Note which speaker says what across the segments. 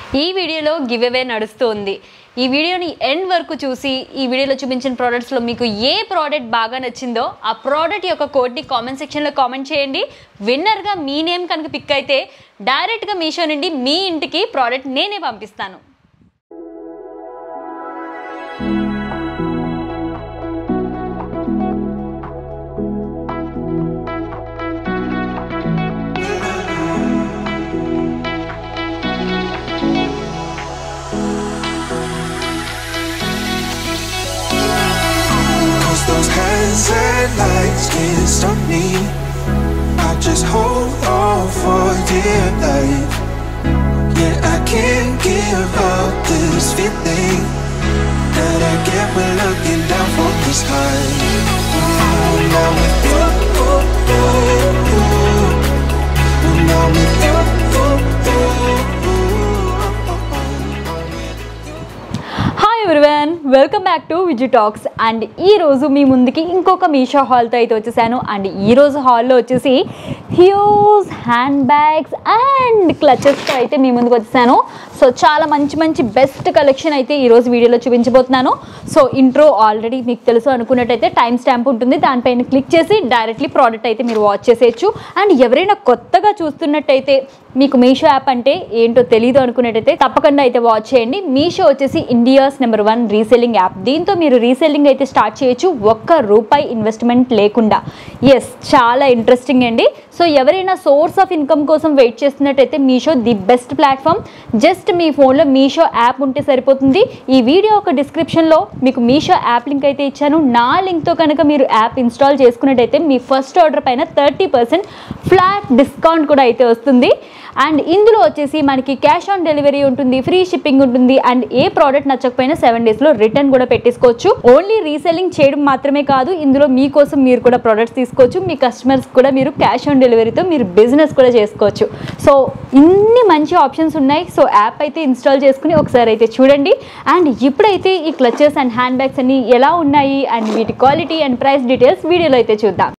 Speaker 1: ఈ వీడియోలో give away నడుస్తుంది ఈ వీడియోని ఎండ్ వరకు చూసి ఈ వీడియోలో చూపించిన ప్రోడక్ట్స్లో మీకు ఏ ప్రోడక్ట్ బాగా నచ్చిందో ఆ ప్రోడక్ట్ యొక్క కోడ్ని కామెంట్ సెక్షన్లో కామెంట్ చేయండి విన్నర్గా మీ నేమ్ కనుక పిక్ అయితే డైరెక్ట్గా మీషో నుండి మీ ఇంటికి ప్రోడక్ట్ నేనే పంపిస్తాను
Speaker 2: Cause those hands and lights can't stop me. I just hold on for dear life. Yeah, I can't give up this feeling that I get when looking down from the sky. Ooh, now with you, ooh, ooh, ooh. Ooh, now with you, ooh, ooh, ooh.
Speaker 1: Hi everyone welcome back to Viju talks and ఈ రోజు మీ ముందుకి ఇంకొక మీషో హాల్తో అయితే వచ్చేసాను and ఈ రోజు హాల్లో వచ్చేసి హ్యూజ్ హ్యాండ్ బ్యాగ్స్ అండ్ క్లచెస్తో అయితే మీ ముందుకు వచ్చేసాను సో చాలా మంచి మంచి బెస్ట్ కలెక్షన్ అయితే ఈ రోజు వీడియోలో చూపించబోతున్నాను సో ఇంట్రో ఆల్రెడీ మీకు తెలుసు అనుకున్నట్టయితే టైం స్టాంప్ ఉంటుంది దానిపైన క్లిక్ చేసి డైరెక్ట్లీ ప్రోడక్ట్ అయితే మీరు వాచ్ చేసేయచ్చు అండ్ ఎవరైనా కొత్తగా చూస్తున్నట్టయితే మీకు మీషో యాప్ అంటే ఏంటో తెలియదు అనుకున్నట్టయితే తప్పకుండా అయితే వాచ్ చేయండి మీషో వచ్చేసి India's number one reselling app దీంతో మీరు రీసెల్లింగ్ అయితే స్టార్ట్ చేయొచ్చు ఒక్క రూపాయి ఇన్వెస్ట్మెంట్ లేకుండా ఎస్ చాలా ఇంట్రెస్టింగ్ అండి సో ఎవరైనా సోర్స్ ఆఫ్ ఇన్కమ్ కోసం వెయిట్ చేస్తున్నట్టయితే Meesho the best platform just మీ ఫోన్లో మీషో యాప్ ఉంటే సరిపోతుంది ఈ వీడియో ఒక డిస్క్రిప్షన్లో మీకు మీషో యాప్ లింక్ అయితే ఇచ్చాను నా లింక్తో కనుక మీరు యాప్ ఇన్స్టాల్ చేసుకున్నట్టయితే మీ ఫస్ట్ ఆర్డర్ పైన థర్టీ పర్సెంట్ ఫ్లాట్ డిస్కౌంట్ కూడా అయితే వస్తుంది అండ్ ఇందులో వచ్చేసి మనకి క్యాష్ ఆన్ డెలివరీ ఉంటుంది ఫ్రీ షిప్పింగ్ ఉంటుంది అండ్ ఏ ప్రోడక్ట్ నచ్చకపోయినా సెవెన్ డేస్లో రిటర్న్ కూడా పెట్టేసుకోవచ్చు ఓన్లీ రీసెల్లింగ్ చేయడం మాత్రమే కాదు ఇందులో మీకోసం మీరు కూడా ప్రోడక్ట్స్ తీసుకోవచ్చు మీ కస్టమర్స్ కూడా మీరు క్యాష్ ఆన్ డెలివరీతో మీరు బిజినెస్ కూడా చేసుకోవచ్చు సో ఇన్ని మంచి ఆప్షన్స్ ఉన్నాయి సో యాప్ అయితే ఇన్స్టాల్ చేసుకుని ఒకసారి అయితే చూడండి అండ్ ఇప్పుడైతే ఈ క్లచెస్ అండ్ హ్యాండ్ బ్యాగ్స్ అన్ని ఎలా ఉన్నాయి అండ్ వీటి క్వాలిటీ అండ్ ప్రైస్ డీటెయిల్స్ వీడియోలో అయితే చూద్దాం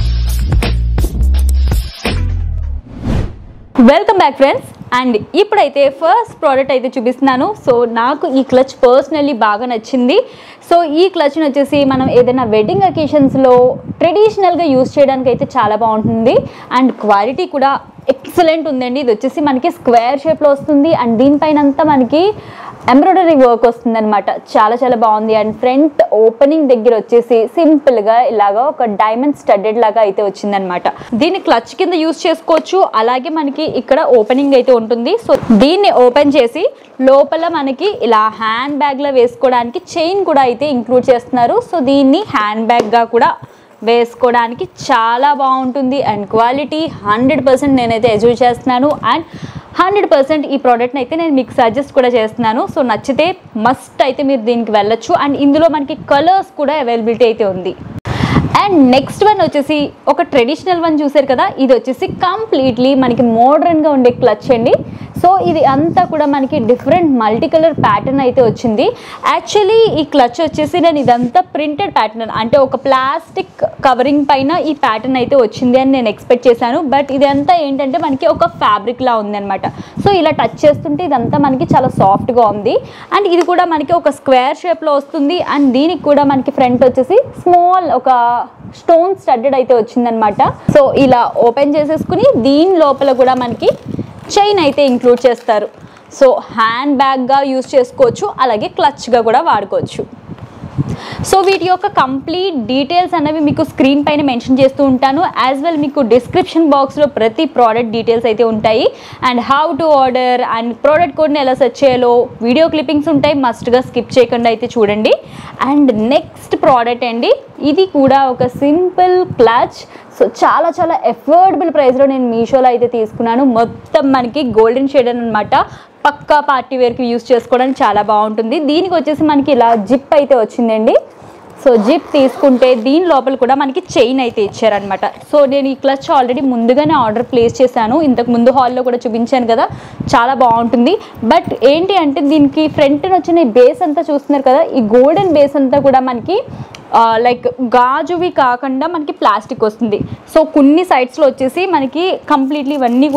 Speaker 1: వెల్కమ్ బ్యాక్ ఫ్రెండ్స్ అండ్ ఇప్పుడైతే ఫస్ట్ ప్రోడక్ట్ అయితే చూపిస్తున్నాను సో నాకు ఈ క్లచ్ పర్సనల్లీ బాగా నచ్చింది సో ఈ క్లచ్ని వచ్చేసి మనం ఏదైనా వెడ్డింగ్ అకేషన్స్లో ట్రెడిషనల్గా యూస్ చేయడానికి అయితే చాలా బాగుంటుంది అండ్ క్వాలిటీ కూడా ఎక్సలెంట్ ఉందండి ఇది వచ్చేసి మనకి స్క్వేర్ షేప్లో వస్తుంది అండ్ దీనిపైన అంతా మనకి ఎంబ్రాయిడరీ వర్క్ వస్తుంది అనమాట చాలా చాలా బాగుంది అండ్ ఫ్రంట్ ఓపెనింగ్ దగ్గర వచ్చేసి సింపుల్ గా ఇలాగా ఒక డైమండ్ స్టడెడ్ లాగా అయితే వచ్చిందనమాట దీన్ని క్లచ్ కింద యూస్ చేసుకోవచ్చు అలాగే మనకి ఇక్కడ ఓపెనింగ్ అయితే ఉంటుంది సో దీన్ని ఓపెన్ చేసి లోపల మనకి ఇలా హ్యాండ్ బ్యాగ్ లో వేసుకోవడానికి చైన్ కూడా అయితే ఇంక్లూడ్ చేస్తున్నారు సో దీన్ని హ్యాండ్ బ్యాగ్ గా కూడా వేసుకోవడానికి చాలా బాగుంటుంది అండ్ క్వాలిటీ హండ్రెడ్ పర్సెంట్ నేనైతే ఎజ్యూర్ చేస్తున్నాను అండ్ హండ్రెడ్ పర్సెంట్ ఈ ప్రోడక్ట్ని అయితే నేను మీకు సజెస్ట్ కూడా చేస్తున్నాను సో నచ్చితే మస్ట్ అయితే మీరు దీనికి వెళ్ళొచ్చు అండ్ ఇందులో మనకి కలర్స్ కూడా అవైలబిలిటీ అయితే ఉంది అండ్ నెక్స్ట్ వన్ వచ్చేసి ఒక ట్రెడిషనల్ వన్ చూసారు కదా ఇది వచ్చేసి కంప్లీట్లీ మనకి మోడర్న్గా ఉండే క్లచ్ అండి సో ఇది అంతా కూడా మనకి డిఫరెంట్ మల్టీ కలర్ ప్యాటర్న్ అయితే వచ్చింది యాక్చువల్లీ ఈ క్లచ్ వచ్చేసి నేను ఇదంతా ప్రింటెడ్ ప్యాటర్న్ అంటే ఒక ప్లాస్టిక్ కవరింగ్ పైన ఈ ప్యాటర్న్ అయితే వచ్చింది అని నేను ఎక్స్పెక్ట్ చేశాను బట్ ఇదంతా ఏంటంటే మనకి ఒక ఫ్యాబ్రిక్ లా ఉందన్నమాట సో ఇలా టచ్ చేస్తుంటే ఇదంతా మనకి చాలా సాఫ్ట్గా ఉంది అండ్ ఇది కూడా మనకి ఒక స్క్వేర్ షేప్లో వస్తుంది అండ్ దీనికి కూడా మనకి ఫ్రంట్ వచ్చేసి స్మాల్ ఒక స్టోన్ స్టడ్డెడ్ అయితే వచ్చిందనమాట సో ఇలా ఓపెన్ చేసేసుకుని దీని లోపల కూడా మనకి చైన్ అయితే ఇంక్లూడ్ చేస్తారు సో హ్యాండ్ బ్యాగ్గా యూస్ చేసుకోవచ్చు అలాగే క్లచ్గా కూడా వాడుకోవచ్చు సో వీటి యొక్క కంప్లీట్ డీటెయిల్స్ అనేవి మీకు స్క్రీన్ పైన మెన్షన్ చేస్తూ ఉంటాను యాజ్ వెల్ మీకు డిస్క్రిప్షన్ బాక్స్లో ప్రతి ప్రోడక్ట్ డీటెయిల్స్ అయితే ఉంటాయి and how to order and product కోడ్ని ఎలా సెర్చ్ చేయాలో వీడియో క్లిప్పింగ్స్ ఉంటాయి మస్ట్గా స్కిప్ చేయకుండా అయితే చూడండి అండ్ నెక్స్ట్ ప్రోడక్ట్ అండి ఇది కూడా ఒక సింపుల్ క్లచ్ సో చాలా చాలా ఎఫోర్డబుల్ ప్రైస్లో నేను మీషోలో అయితే తీసుకున్నాను మొత్తం మనకి గోల్డెన్ షేడ్ అనమాట పక్కా పార్టీ వేర్కి యూస్ చేసుకోవడానికి చాలా బాగుంటుంది దీనికి వచ్చేసి మనకి ఇలా జిప్ అయితే వచ్చిందండి సో జిప్ తీసుకుంటే దీని లోపల కూడా మనకి చైన్ అయితే ఇచ్చారనమాట సో నేను ఈ క్లచ్ ఆల్రెడీ ముందుగానే ఆర్డర్ ప్లేస్ చేశాను ఇంతకు ముందు హాల్లో కూడా చూపించాను కదా చాలా బాగుంటుంది బట్ ఏంటి అంటే దీనికి ఫ్రంట్ వచ్చిన ఈ బేస్ అంతా చూస్తున్నారు కదా ఈ గోల్డెన్ బేస్ అంతా కూడా మనకి లైక్ గాజువి కాకుండా మనకి ప్లాస్టిక్ వస్తుంది సో కొన్ని సైడ్స్లో వచ్చేసి మనకి కంప్లీట్లీ ఇవన్నీ కూడా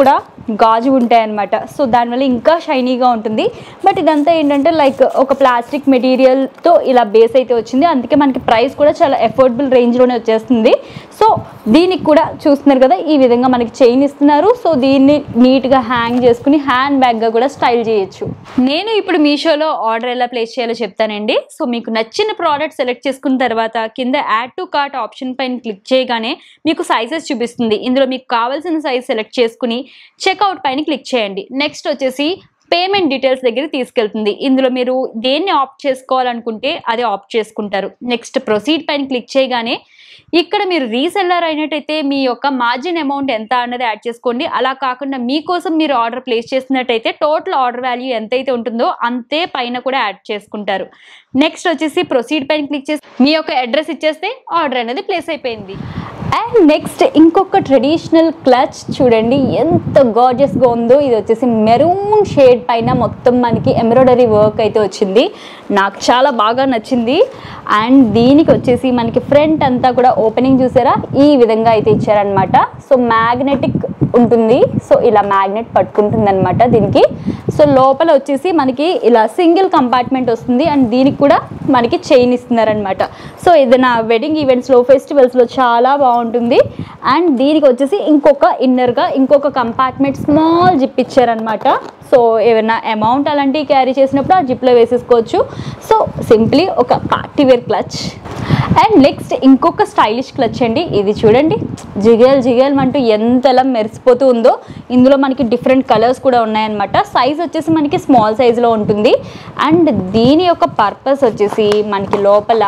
Speaker 1: గాజు ఉంటాయి అనమాట సో దానివల్ల ఇంకా షైనీగా ఉంటుంది బట్ ఇదంతా ఏంటంటే లైక్ ఒక ప్లాస్టిక్ మెటీరియల్తో ఇలా బేస్ అయితే వచ్చింది అందుకే మనకి ప్రైస్ కూడా చాలా ఎఫోర్డబుల్ రేంజ్లోనే వచ్చేస్తుంది సో దీనికి కూడా చూస్తున్నారు కదా ఈ విధంగా మనకి చైన్ ఇస్తున్నారు సో దీన్ని నీట్గా హ్యాంగ్ చేసుకుని హ్యాండ్ బ్యాగ్గా కూడా స్టైల్ చేయొచ్చు నేను ఇప్పుడు మీషోలో ఆర్డర్ ఎలా ప్లేస్ చేయాలో చెప్తానండి సో మీకు నచ్చిన ప్రోడక్ట్ సెలెక్ట్ చేసుకున్న తర్వాత కింద యాడ్ టు కార్ట్ ఆప్షన్ పైన క్లిక్ చేయగానే మీకు సైజెస్ చూపిస్తుంది ఇందులో మీకు కావాల్సిన సైజ్ సెలెక్ట్ చేసుకుని చెక్అవుట్ పైన క్లిక్ చేయండి నెక్స్ట్ వచ్చేసి పేమెంట్ డీటెయిల్స్ దగ్గర తీసుకెళ్తుంది ఇందులో మీరు దేన్ని ఆప్ట్ చేసుకోవాలనుకుంటే అది ఆప్ట్ చేసుకుంటారు నెక్స్ట్ ప్రొసీడ్ పైన క్లిక్ చేయగానే ఇక్కడ మీరు రీసెల్లర్ అయినట్టయితే మీ యొక్క మార్జిన్ అమౌంట్ ఎంత అన్నది యాడ్ చేసుకోండి అలా కాకుండా మీకోసం మీరు ఆర్డర్ ప్లేస్ చేసినట్టయితే టోటల్ ఆర్డర్ వాల్యూ ఎంతైతే ఉంటుందో అంతే పైన కూడా యాడ్ చేసుకుంటారు నెక్స్ట్ వచ్చేసి ప్రొసీడ్ పైన క్లిక్ చేసి మీ యొక్క అడ్రస్ ఇచ్చేస్తే ఆర్డర్ అనేది ప్లేస్ అయిపోయింది అండ్ నెక్స్ట్ ఇంకొక ట్రెడిషనల్ క్లచ్ చూడండి ఎంత గార్జియస్గా ఉందో ఇది వచ్చేసి మెరూన్ షేడ్ పైన మొత్తం మనకి ఎంబ్రాయిడరీ వర్క్ అయితే వచ్చింది నాకు చాలా బాగా నచ్చింది అండ్ దీనికి వచ్చేసి మనకి ఫ్రంట్ అంతా కూడా ఓపెనింగ్ చూసారా ఈ విధంగా అయితే ఇచ్చారనమాట సో మ్యాగ్నెటిక్ ఉంటుంది సో ఇలా మ్యాగ్నెట్ పట్టుకుంటుంది అనమాట దీనికి సో లోపల వచ్చేసి మనకి ఇలా సింగిల్ కంపార్ట్మెంట్ వస్తుంది అండ్ దీనికి కూడా మనకి చైన్ ఇస్తున్నారనమాట సో ఏదైనా వెడ్డింగ్ ఈవెంట్స్లో ఫెస్టివల్స్లో చాలా బాగుంటుంది అండ్ దీనికి వచ్చేసి ఇంకొక ఇన్నర్గా ఇంకొక కంపార్ట్మెంట్ స్మాల్ జిప్ ఇచ్చారనమాట సో ఏమైనా అమౌంట్ అలాంటివి క్యారీ చేసినప్పుడు ఆ జిప్లో వేసేసుకోవచ్చు సో సింప్లీ ఒక party wear clutch and next ఇంకొక స్టైలిష్ క్లచ్ అండి ఇది చూడండి జిగేల్ జిగేల్ అంటూ ఎంతలా మెరిసిపోతూ ఉందో ఇందులో మనకి డిఫరెంట్ కలర్స్ కూడా ఉన్నాయన్నమాట సైజ్ వచ్చేసి మనకి స్మాల్ సైజులో ఉంటుంది అండ్ దీని యొక్క పర్పస్ వచ్చేసి మనకి లోపల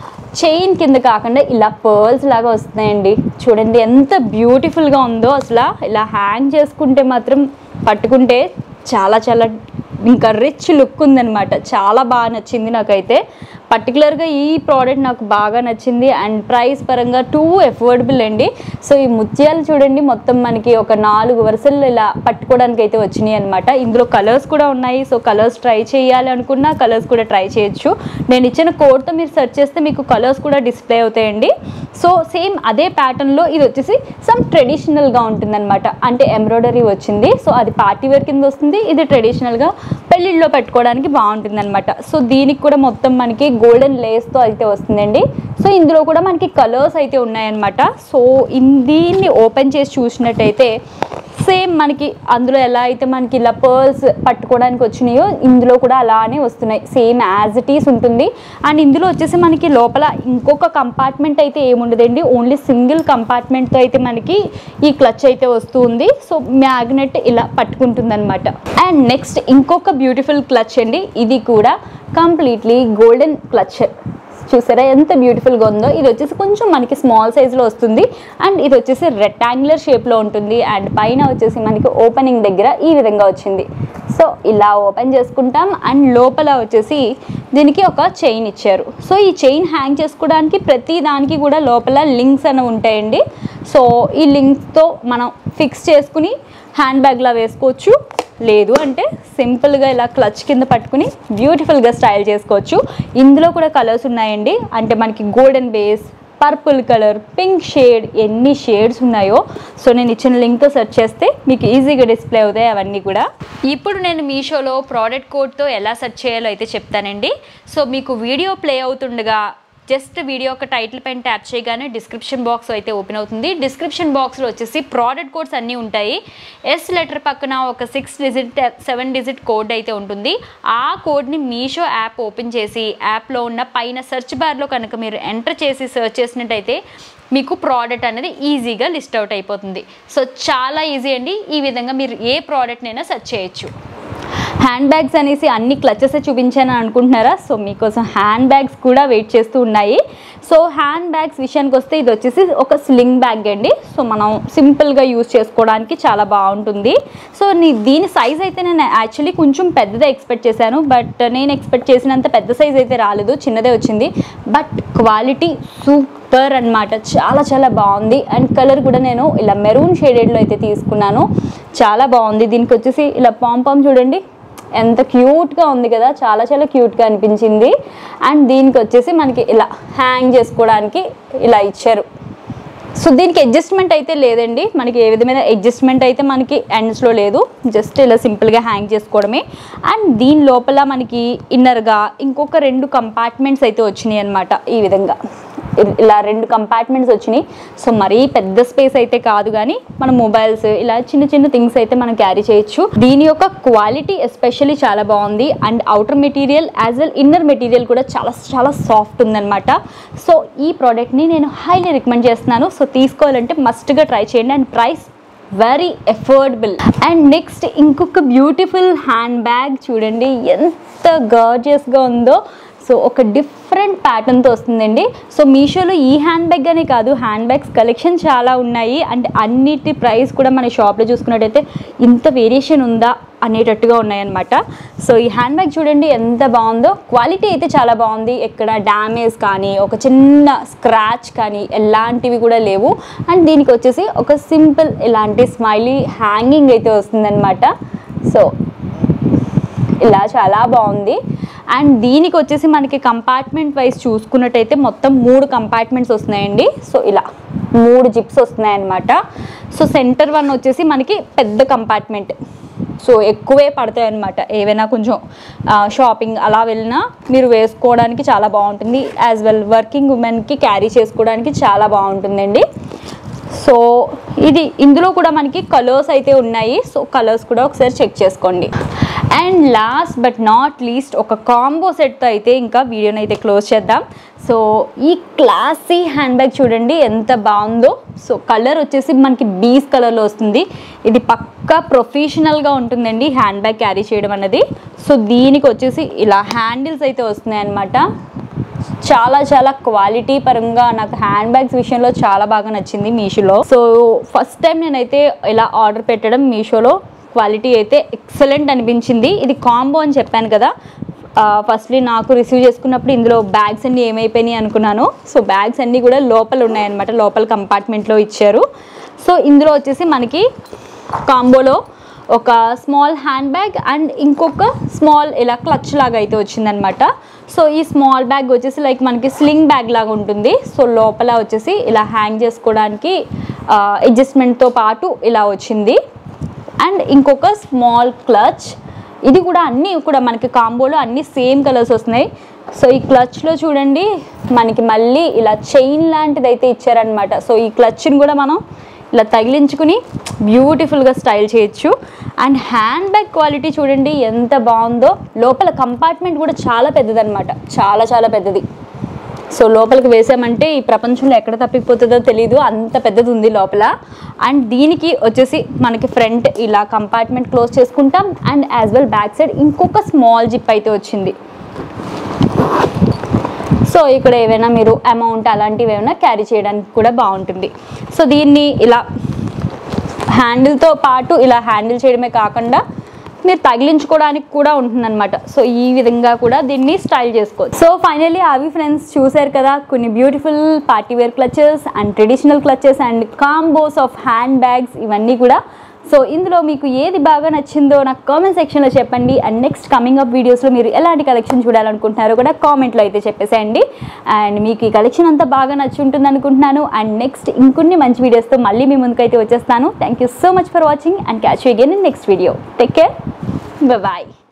Speaker 1: చైన్ కింద కాకుండా ఇలా పర్ల్స్ లాగా వస్తున్నాయండి చూడండి ఎంత బ్యూటిఫుల్గా ఉందో అసలు ఇలా హ్యాంగ్ చేసుకుంటే మాత్రం పట్టుకుంటే చాలా చాలా ఇంకా రిచ్ లుక్ ఉందన్నమాట చాలా బాగా నచ్చింది నాకైతే పర్టికులర్గా ఈ ప్రోడక్ట్ నాకు బాగా నచ్చింది అండ్ ప్రైస్ పరంగా టూ ఎఫోర్డబుల్ అండి సో ఈ ముత్యాలు చూడండి మొత్తం మనకి ఒక నాలుగు వరుసలు ఇలా పట్టుకోవడానికి అయితే వచ్చినాయి అనమాట ఇందులో కలర్స్ కూడా ఉన్నాయి సో కలర్స్ ట్రై చేయాలి అనుకున్నా కలర్స్ కూడా ట్రై చేయొచ్చు నేను ఇచ్చిన కోడ్తో మీరు సెర్చ్ చేస్తే మీకు కలర్స్ కూడా డిస్ప్లే అవుతాయండి సో సేమ్ అదే ప్యాటర్న్లో ఇది వచ్చేసి సమ్ ట్రెడిషనల్గా ఉంటుందన్నమాట అంటే ఎంబ్రాయిడరీ వచ్చింది సో అది పార్టీ వేర్ కింద వస్తుంది ఇది ట్రెడిషనల్గా పెళ్ళిళ్ళలో పెట్టుకోవడానికి బాగుంటుంది అనమాట సో దీనికి కూడా మొత్తం మనకి గోల్డెన్ లేస్తో అయితే వస్తుందండి సో ఇందులో కూడా మనకి కలర్స్ అయితే ఉన్నాయన్నమాట సో ఇన్ దీన్ని ఓపెన్ చేసి చూసినట్టయితే సేమ్ మనకి అందులో ఎలా అయితే మనకి ఇలా పర్ల్స్ పట్టుకోవడానికి వచ్చినాయో ఇందులో కూడా అలానే వస్తున్నాయి సేమ్ యాజ్ ఇట్ ఈస్ ఉంటుంది అండ్ ఇందులో వచ్చేసి మనకి లోపల ఇంకొక కంపార్ట్మెంట్ అయితే ఏముండదండి ఓన్లీ సింగిల్ కంపార్ట్మెంట్తో అయితే మనకి ఈ క్లచ్ అయితే వస్తూ ఉంది సో మ్యాగ్నెట్ ఇలా పట్టుకుంటుంది అనమాట అండ్ నెక్స్ట్ ఇంకొక బ్యూటిఫుల్ క్లచ్ అండి ఇది కూడా కంప్లీట్లీ గోల్డెన్ క్లచ్ చూసారా ఎంత బ్యూటిఫుల్గా ఉందో ఇది వచ్చేసి కొంచెం మనకి స్మాల్ సైజులో వస్తుంది అండ్ ఇది వచ్చేసి రెక్టాంగులర్ షేప్లో ఉంటుంది అండ్ పైన వచ్చేసి మనకి ఓపెనింగ్ దగ్గర ఈ విధంగా వచ్చింది సో ఇలా ఓపెన్ చేసుకుంటాం అండ్ లోపల వచ్చేసి దీనికి ఒక చైన్ ఇచ్చారు సో ఈ చైన్ హ్యాంగ్ చేసుకోవడానికి ప్రతి దానికి కూడా లోపల లింక్స్ అనేవి ఉంటాయండి సో ఈ లింక్స్తో మనం ఫిక్స్ చేసుకుని హ్యాండ్ బ్యాగ్లా వేసుకోవచ్చు లేదు అంటే సింపుల్గా ఇలా క్లచ్ కింద పట్టుకుని బ్యూటిఫుల్గా స్టైల్ చేసుకోవచ్చు ఇందులో కూడా కలర్స్ ఉన్నాయండి అంటే మనకి golden base purple colour pink shade ఎన్ని షేడ్స్ ఉన్నాయో సో నేను ఇచ్చిన లింక్తో సెర్చ్ చేస్తే మీకు ఈజీగా డిస్ప్లే అవుతాయి అవన్నీ కూడా ఇప్పుడు నేను మీషోలో ప్రోడక్ట్ కోడ్తో ఎలా సెర్చ్ చేయాలో అయితే చెప్తానండి సో మీకు వీడియో ప్లే అవుతుండగా జస్ట్ వీడియో ఒక టైటిల్ పైన ట్యాప్ చేయగానే డిస్క్రిప్షన్ బాక్స్ అయితే ఓపెన్ అవుతుంది డిస్క్రిప్షన్ బాక్స్లో వచ్చేసి ప్రోడక్ట్ కోడ్స్ అన్నీ ఉంటాయి ఎస్ లెటర్ పక్కన ఒక six digit seven digit code అయితే ఉంటుంది ఆ కోడ్ని మీషో యాప్ ఓపెన్ చేసి యాప్లో ఉన్న పైన సెర్చ్ బార్లో కనుక మీరు ఎంటర్ చేసి సెర్చ్ చేసినట్టయితే మీకు ప్రోడక్ట్ అనేది ఈజీగా లిస్ట్ అవుట్ అయిపోతుంది సో చాలా ఈజీ అండి ఈ విధంగా మీరు ఏ ప్రోడక్ట్నైనా సెర్చ్ చేయొచ్చు హ్యాండ్ బ్యాగ్స్ అనేసి అన్ని క్లచెస్ చూపించాను అనుకుంటున్నారా సో మీకోసం హ్యాండ్ బ్యాగ్స్ కూడా వెయిట్ చేస్తూ ఉన్నాయి సో హ్యాండ్ బ్యాగ్స్ విషయానికి వస్తే ఇది వచ్చేసి ఒక స్లింగ్ బ్యాగ్ అండి సో మనం సింపుల్గా యూస్ చేసుకోవడానికి చాలా బాగుంటుంది సో నీ దీని సైజ్ అయితే నేను యాక్చువల్లీ కొంచెం పెద్దదే ఎక్స్పెక్ట్ చేశాను బట్ నేను ఎక్స్పెక్ట్ చేసినంత పెద్ద సైజ్ అయితే రాలేదు చిన్నదే వచ్చింది బట్ క్వాలిటీ సూపర్ అన్నమాట చాలా చాలా బాగుంది అండ్ కలర్ కూడా నేను ఇలా మెరూన్ షేడెడ్లో అయితే తీసుకున్నాను చాలా బాగుంది దీనికి వచ్చేసి ఇలా పాంపామ్ చూడండి ఎంత క్యూట్గా ఉంది కదా చాలా చాలా క్యూట్గా అనిపించింది అండ్ దీనికి వచ్చేసి మనకి ఇలా హ్యాంగ్ చేసుకోవడానికి ఇలా ఇచ్చారు సో దీనికి అడ్జస్ట్మెంట్ అయితే లేదండి మనకి ఏ విధమైన అడ్జస్ట్మెంట్ అయితే మనకి ఎండ్స్లో లేదు జస్ట్ ఇలా సింపుల్గా హ్యాంగ్ చేసుకోవడమే అండ్ దీని లోపల మనకి ఇన్నర్గా ఇంకొక రెండు కంపార్ట్మెంట్స్ అయితే వచ్చినాయి అనమాట ఈ విధంగా ఇ- ఇలా రెండు కంపార్ట్మెంట్స్ వచ్చినాయి సో మరీ పెద్ద స్పేస్ అయితే కాదు కానీ మన మొబైల్స్ ఇలా చిన్న చిన్న థింగ్స్ అయితే మనం క్యారీ చేయొచ్చు దీని యొక్క క్వాలిటీ ఎస్పెషల్లీ చాలా బాగుంది and outer material as well inner material కూడా చాలా చాలా సాఫ్ట్ ఉందన్నమాట సో ఈ ప్రోడక్ట్ని నేను హైలీ రికమెండ్ చేస్తున్నాను సో తీసుకోవాలంటే మస్ట్గా ట్రై చేయండి and price very affordable and next ఇంకొక బ్యూటిఫుల్ హ్యాండ్ బ్యాగ్ చూడండి ఎంత గార్జియస్గా ఉందో సో ఒక డిఫరెంట్ ప్యాటర్న్తో వస్తుందండి సో మీషోలో ఈ హ్యాండ్ బ్యాగ్ అనే కాదు హ్యాండ్ బ్యాగ్స్ కలెక్షన్ చాలా ఉన్నాయి అండ్ అన్నిటి ప్రైస్ కూడా మన షాప్లో చూసుకున్నట్టయితే ఇంత వేరియేషన్ ఉందా అనేటట్టుగా ఉన్నాయన్నమాట సో ఈ హ్యాండ్ బ్యాగ్ చూడండి ఎంత బాగుందో క్వాలిటీ అయితే చాలా బాగుంది ఎక్కడ డ్యామేజ్ కానీ ఒక చిన్న స్క్రాచ్ కానీ ఎలాంటివి కూడా లేవు అండ్ దీనికి వచ్చేసి ఒక సింపుల్ ఇలాంటి స్మైలీ హ్యాంగింగ్ అయితే వస్తుందన్నమాట సో ఇలా చాలా బాగుంది అండ్ దీనికి వచ్చేసి మనకి కంపార్ట్మెంట్ వైజ్ చూసుకున్నట్టయితే మొత్తం మూడు కంపార్ట్మెంట్స్ వస్తున్నాయండి సో ఇలా మూడు జిప్స్ వస్తున్నాయి అనమాట సో సెంటర్ వన్ వచ్చేసి మనకి పెద్ద కంపార్ట్మెంట్ సో ఎక్కువే పడతాయి అనమాట ఏవైనా కొంచెం షాపింగ్ అలా వెళ్ళినా మీరు వేసుకోవడానికి చాలా బాగుంటుంది యాజ్ వెల్ వర్కింగ్ ఉమెన్కి క్యారీ చేసుకోవడానికి చాలా బాగుంటుందండి సో ఇది ఇందులో కూడా మనకి కలర్స్ అయితే ఉన్నాయి సో కలర్స్ కూడా ఒకసారి చెక్ చేసుకోండి and last but not least ఒక కాంబో సెట్తో అయితే ఇంకా వీడియోని అయితే క్లోజ్ చేద్దాం సో ఈ క్లాసీ హ్యాండ్ బ్యాగ్ చూడండి ఎంత బాగుందో సో కలర్ వచ్చేసి మనకి బీస్ కలర్లో వస్తుంది ఇది పక్కా ప్రొఫెషనల్గా ఉంటుందండి హ్యాండ్ బ్యాగ్ క్యారీ చేయడం అన్నది సో దీనికి వచ్చేసి ఇలా హ్యాండిల్స్ అయితే వస్తున్నాయి అన్నమాట చాలా చాలా క్వాలిటీ పరంగా నాకు హ్యాండ్ బ్యాగ్స్ విషయంలో చాలా బాగా నచ్చింది మీషోలో సో ఫస్ట్ టైం నేనైతే ఇలా ఆర్డర్ పెట్టడం మీషోలో క్వాలిటీ అయితే ఎక్సలెంట్ అనిపించింది ఇది కాంబో అని చెప్పాను కదా ఫస్ట్లీ నాకు రిసీవ్ చేసుకున్నప్పుడు ఇందులో బ్యాగ్స్ అన్నీ ఏమైపోయినాయి అనుకున్నాను సో బ్యాగ్స్ అన్నీ కూడా లోపల ఉన్నాయన్నమాట లోపల కంపార్ట్మెంట్లో ఇచ్చారు సో ఇందులో వచ్చేసి మనకి కాంబోలో ఒక స్మాల్ హ్యాండ్ బ్యాగ్ అండ్ ఇంకొక స్మాల్ ఇలా క్లచ్ లాగా అయితే వచ్చిందనమాట సో ఈ స్మాల్ బ్యాగ్ వచ్చేసి లైక్ మనకి స్లింగ్ బ్యాగ్ లాగా ఉంటుంది సో లోపల వచ్చేసి ఇలా హ్యాంగ్ చేసుకోవడానికి అడ్జస్ట్మెంట్తో పాటు ఇలా వచ్చింది అండ్ ఇంకొక స్మాల్ క్లచ్ ఇది కూడా అన్నీ కూడా మనకి కాంబోలో అన్నీ సేమ్ కలర్స్ వస్తున్నాయి సో ఈ క్లచ్లో చూడండి మనకి మళ్ళీ ఇలా చైన్ లాంటిది అయితే ఇచ్చారనమాట సో ఈ క్లచ్ని కూడా మనం ఇలా తగిలించుకుని బ్యూటిఫుల్గా స్టైల్ చేయొచ్చు అండ్ హ్యాండ్ బ్యాగ్ క్వాలిటీ చూడండి ఎంత బాగుందో లోపల కంపార్ట్మెంట్ కూడా చాలా పెద్దదన్నమాట చాలా చాలా పెద్దది సో లోపలికి వేసామంటే ఈ ప్రపంచంలో ఎక్కడ తప్పిపోతుందో తెలియదు అంత పెద్దది ఉంది లోపల అండ్ దీనికి వచ్చేసి మనకి ఫ్రంట్ ఇలా కంపార్ట్మెంట్ క్లోజ్ చేసుకుంటాం and as well back side ఇంకొక స్మాల్ జిప్ అయితే వచ్చింది సో ఇక్కడ ఏవైనా మీరు అమౌంట్ అలాంటివి ఏమైనా క్యారీ చేయడానికి కూడా బాగుంటుంది సో దీన్ని ఇలా హ్యాండిల్తో పాటు ఇలా హ్యాండిల్ చేయడమే కాకుండా మీరు తగిలించుకోవడానికి కూడా ఉంటుందన్నమాట సో ఈ విధంగా కూడా దీన్ని స్టైల్ చేసుకోవచ్చు సో ఫైనల్లీ అవి ఫ్రెండ్స్ చూశారు కదా కొన్ని beautiful party wear clutches and traditional clutches and combos of hand bags ఇవన్నీ కూడా సో ఇందులో మీకు ఏది బాగా నచ్చిందో నాకు కామెంట్ సెక్షన్లో చెప్పండి అండ్ నెక్స్ట్ కమింగ్ అప్ వీడియోస్లో మీరు ఎలాంటి కలెక్షన్ చూడాలనుకుంటున్నారో కూడా కామెంట్లో అయితే చెప్పేసేయండి అండ్ మీకు ఈ కలెక్షన్ అంతా బాగా నచ్చి ఉంటుంది అనుకుంటున్నాను అండ్ నెక్స్ట్ ఇంకొన్ని మంచి వీడియోస్తో మళ్ళీ మీ ముందుకైతే వచ్చేస్తాను thank you so much for watching and catch you again in next video take care bye